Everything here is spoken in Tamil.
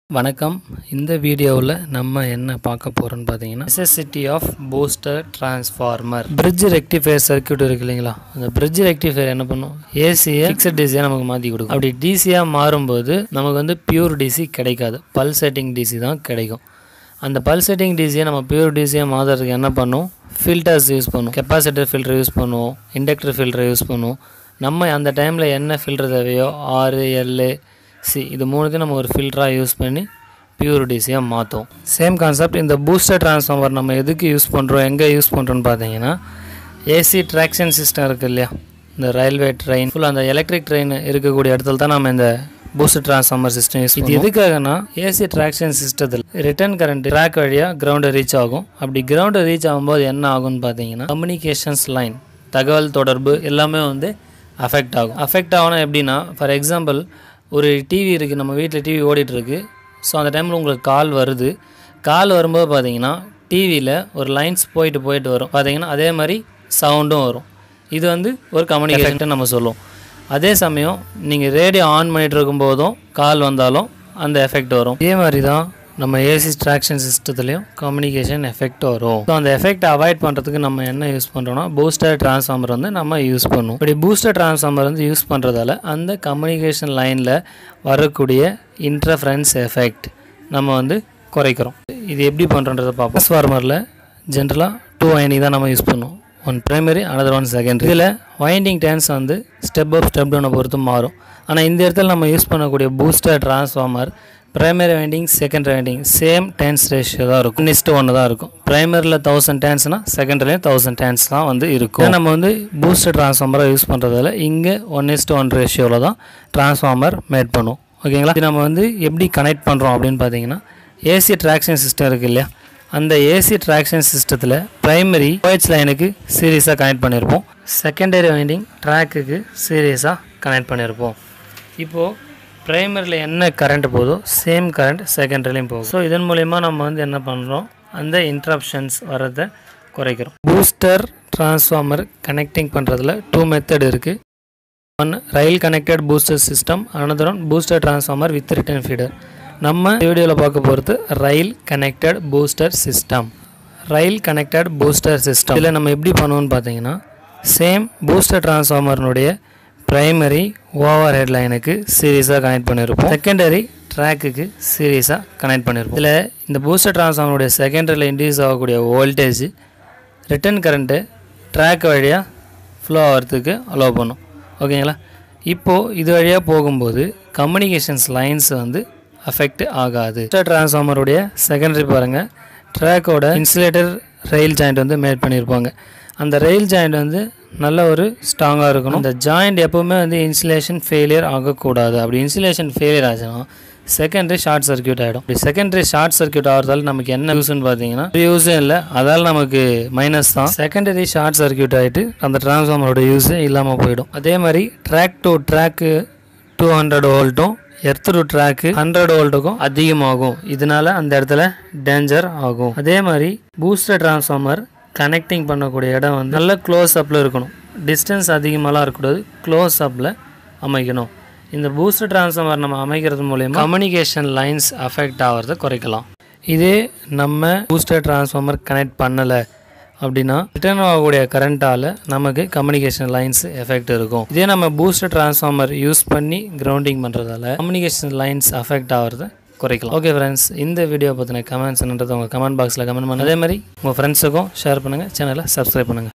வணக்கம் இந்த வீடியோவில் நம்ம என்ன பார்க்க போகிறோம்னு பார்த்தீங்கன்னா necessity of booster transformer bridge rectifier circuit இருக்கு இல்லைங்களா அந்த பிரிட்ஜ் ரெக்டிஃபயர் என்ன பண்ணும் ஏசியை ஃபிக்ஸட் டிசியாக நமக்கு மாற்றி கொடுக்கும் அப்படி டிசியாக மாறும்போது நமக்கு வந்து பியூர் டிசி கிடைக்காது பல்சேட்டிங் டிசி தான் கிடைக்கும் அந்த பல்சேட்டிங் டிசியை நம்ம பியூர் டிசியாக மாற்றுறதுக்கு என்ன பண்ணும் ஃபில்டர்ஸ் யூஸ் பண்ணும் கெப்பாசிட்டர் ஃபில்டர் யூஸ் பண்ணுவோம் இண்டக்டர் ஃபில்டர் யூஸ் பண்ணுவோம் நம்ம அந்த டைமில் என்ன ஃபில்டர் தேவையோ ஆறு எல்லு சி இது மூணுத்தையும் நம்ம ஒரு ஃபில்டராக யூஸ் பண்ணி பியூர் டிசியாக மாற்றும் சேம் கான்செப்ட் இந்த பூஸ்டர் ட்ரான்ஸ்ஃபார்மர் நம்ம எதுக்கு யூஸ் பண்ணுறோம் எங்கே யூஸ் பண்ணுறோன்னு பார்த்தீங்கன்னா ஏசி ட்ராக்ஷன் சிஸ்டம் இருக்குது இல்லையா இந்த ரயில்வே ட்ரெயின் ஃபுல் அந்த எலக்ட்ரிக் ட்ரெயின் இருக்கக்கூடிய இடத்துல தான் நம்ம இந்த பூஸ்டர் ட்ரான்ஸ்ஃபார்மர் சிஸ்டம் யூஸ் இது எதுக்காகனா ஏசி ட்ராக்ஷன் சிஸ்டத்தில் ரிட்டர்ன் கரண்ட் ட்ராக் வழியாக கிரவுண்டை ரீச் ஆகும் அப்படி கிரவுண்டை ரீச் ஆகும்போது என்ன ஆகும்னு பார்த்தீங்கன்னா கம்யூனிகேஷன்ஸ் லைன் தகவல் தொடர்பு எல்லாமே வந்து அஃபெக்ட் ஆகும் அஃபெக்ட் ஆகணும் எப்படின்னா ஃபார் எக்ஸாம்பிள் ஒரு டிவி இருக்குது நம்ம வீட்டில் டிவி ஓடிட்டுருக்கு ஸோ அந்த டைமில் உங்களுக்கு கால் வருது கால் வரும்போது பார்த்தீங்கன்னா டிவியில் ஒரு லைன்ஸ் போயிட்டு போயிட்டு வரும் பார்த்தீங்கன்னா அதே மாதிரி சவுண்டும் வரும் இது வந்து ஒரு கம்யூனிகேஷன் நம்ம சொல்லுவோம் அதே சமயம் நீங்கள் ரேடியோ ஆன் பண்ணிட்டு இருக்கும்போதும் கால் வந்தாலும் அந்த எஃபெக்ட் வரும் இதே மாதிரி தான் நம்ம ஏசி ட்ராக்ஷன் சிஸ்டத்துலேயும் கம்யூனிகேஷன் எஃபெக்ட் வரும் ஸோ அந்த எஃபெக்ட்டை அவாய்ட் பண்ணுறதுக்கு நம்ம என்ன யூஸ் பண்ணுறோம்னா பூஸ்டர் ட்ரான்ஸ்ஃபார்மர் வந்து நம்ம யூஸ் பண்ணுவோம் இப்படி பூஸ்டர் ட்ரான்ஸ்ஃபார்மர் வந்து யூஸ் பண்ணுறதால அந்த கம்யூனிகேஷன் லைனில் வரக்கூடிய இன்டர்ஃபரன்ஸ் எஃபெக்ட் நம்ம வந்து குறைக்கிறோம் இது எப்படி பண்ணுறன்றதை பார்ப்போம் ட்ரான்ஸ்ஃபார்மரில் ஜென்ரலாக டூ வைண்டிங் தான் நம்ம யூஸ் பண்ணுவோம் one primary another one secondary இதில் வைண்டிங் டேன்ஸ் வந்து ஸ்டெப் அப் ஸ்டெப் டவுனை பொறுத்து மாறும் ஆனால் இந்த இடத்துல நம்ம யூஸ் பண்ணக்கூடிய booster transformer primary winding secondary winding same turns ratio தான் இருக்கும் ஒன் ஒன்று தான் இருக்கும் பிரைமரியில் தௌசண்ட் டேன்ஸ்னால் செகண்டரிலையும் தௌசண்ட் டேன்ஸ் தான் வந்து இருக்கும் இதை நம்ம வந்து பூஸ்டர் ட்ரான்ஸ்ஃபார்மராக யூஸ் பண்ணுறதால இங்கே ஒன் இஸ்ட் ஒன் ரேஷியோவில் தான் ட்ரான்ஸ்ஃபார்மர் மேட் பண்ணும் ஓகேங்களா இது நம்ம வந்து எப்படி கனெக்ட் பண்ணுறோம் அப்படின்னு பார்த்தீங்கன்னா ஏசி ட்ராக்ஷன் சிஸ்டம் இருக்குது இல்லையா அந்த ஏசி ட்ராக்ஷன் சிஸ்டத்தில் ப்ரைமரி OH லைனுக்கு சீரியஸாக கனெக்ட் பண்ணியிருப்போம் செகண்டரி வைண்டிங் ட்ராக்குக்கு சீரியஸாக கனெக்ட் பண்ணியிருப்போம் இப்போது ப்ரைமரியில் என்ன கரண்ட் போதோ சேம் கரண்ட் செகண்டரிலையும் போகும் ஸோ இதன் மூலயமா நம்ம வந்து என்ன பண்ணுறோம் அந்த இன்ட்ரப்ஷன்ஸ் வர்றதை குறைக்கிறோம் பூஸ்டர் ட்ரான்ஸ்ஃபார்மர் கனெக்டிங் பண்ணுறதுல டூ மெத்தட் இருக்குது one rail connected booster system another one booster transformer with return feeder நம்ம வீடியோவில் பார்க்க போகிறது rail connected booster system rail connected booster system இதில் நம்ம எப்படி பண்ணுவோம்னு பார்த்தீங்கன்னா சேம் பூஸ்டர் டிரான்ஸ்ஃபார்மர்னுடைய பிரைமரி ஓவர் ஹெட் லைனுக்கு சீரியஸாக கனெக்ட் பண்ணியிருப்போம் செகண்டரி ட்ராக்குக்கு சீரியஸாக கனெக்ட் பண்ணியிருப்போம் இதில் இந்த பூஸ்டர் டிரான்ஸ்ஃபார்மருடைய செகண்டரியில் இன்டியூஸ் ஆகக்கூடிய வோல்டேஜ் ரிட்டர்ன் கரண்ட்டு ட்ராக் வழியாக ஃப்ளோ ஆகிறதுக்கு அலோவ் பண்ணும் ஓகேங்களா இப்போது இது வழியாக போகும்போது கம்யூனிகேஷன்ஸ் லைன்ஸ் வந்து அஃபெக்ட் ஆகாது டிரான்ஸ்ஃபார்மருடைய செகண்டரி பாருங்கள் ட்ராக்கோட இன்சுலேட்டர் ரயில் ஜாயிண்ட் வந்து மேட் பண்ணியிருப்பாங்க அந்த ரயில் ஜாயிண்ட் வந்து நல்ல ஒரு ஸ்ட்ராங்காக இருக்கணும் அந்த ஜாயிண்ட் எப்போவுமே வந்து இன்சுலேஷன் ஃபெயிலியர் ஆகக்கூடாது அப்படி இன்சுலேஷன் ஃபெயிலியர் ஆச்சுன்னா செகண்டரி ஷார்ட் சர்க்யூட் ஆகிடும் இப்படி செகண்டரி ஷார்ட் சர்க்யூட் ஆகிறதால நமக்கு என்ன யூஸ்னு பார்த்தீங்கன்னா யூஸும் இல்லை அதால் நமக்கு மைனஸ் தான் செகண்டரி ஷார்ட் சர்க்யூட் ஆகிட்டு அந்த டிரான்ஸ்ஃபார்மரோட யூஸே இல்லாமல் போயிடும் அதே மாதிரி track to track two hundred வோல்ட்டும் எர்த் டு ட்ராக்கு ஹண்ட்ரட் வோல்ட்டுக்கும் அதிகமாகும் இதனால அந்த இடத்துல டேஞ்சர் ஆகும் அதே மாதிரி பூஸ்டர் டிரான்ஸ்ஃபார்மர் கனெக்டிங் பண்ணக்கூடிய இடம் வந்து நல்ல க்ளோஸ் அப்பில் இருக்கணும் டிஸ்டன்ஸ் அதிகமாகலாம் இருக்கக்கூடாது க்ளோஸ் அப்பில் அமைக்கணும் இந்த பூஸ்டர் டிரான்ஸ்ஃபார்மர் நம்ம அமைக்கிறது மூலயமா கம்யூனிகேஷன் லைன்ஸ் அஃபெக்ட் ஆகிறத குறைக்கலாம் இதே நம்ம பூஸ்டர் டிரான்ஸ்ஃபார்மர் கனெக்ட் பண்ணலை அப்படின்னா ரிட்டர்ன் ஆகக்கூடிய கரண்ட்டால் நமக்கு கம்யூனிகேஷன் லைன்ஸ் எஃபெக்ட் இருக்கும் இதே நம்ம பூஸ்டர் டிரான்ஸ்ஃபார்மர் யூஸ் பண்ணி கிரவுண்டிங் பண்ணுறதால கம்யூனிகேஷன் லைன்ஸ் அஃபெக்ட் ஆகிறத குறைக்கலாம் ஓகே ஃப்ரெண்ட்ஸ் இந்த வீடியோ பற்றின கமெண்ட்ஸ்ன்றதை உங்கள் கமெண்ட் பாக்ஸில் கமெண்ட் பண்ணுங்க அதே மாதிரி உங்கள் ஃப்ரெண்ட்ஸுக்கும் ஷேர் பண்ணுங்கள் சேனலை சப்ஸ்கிரைப் பண்ணுங்கள்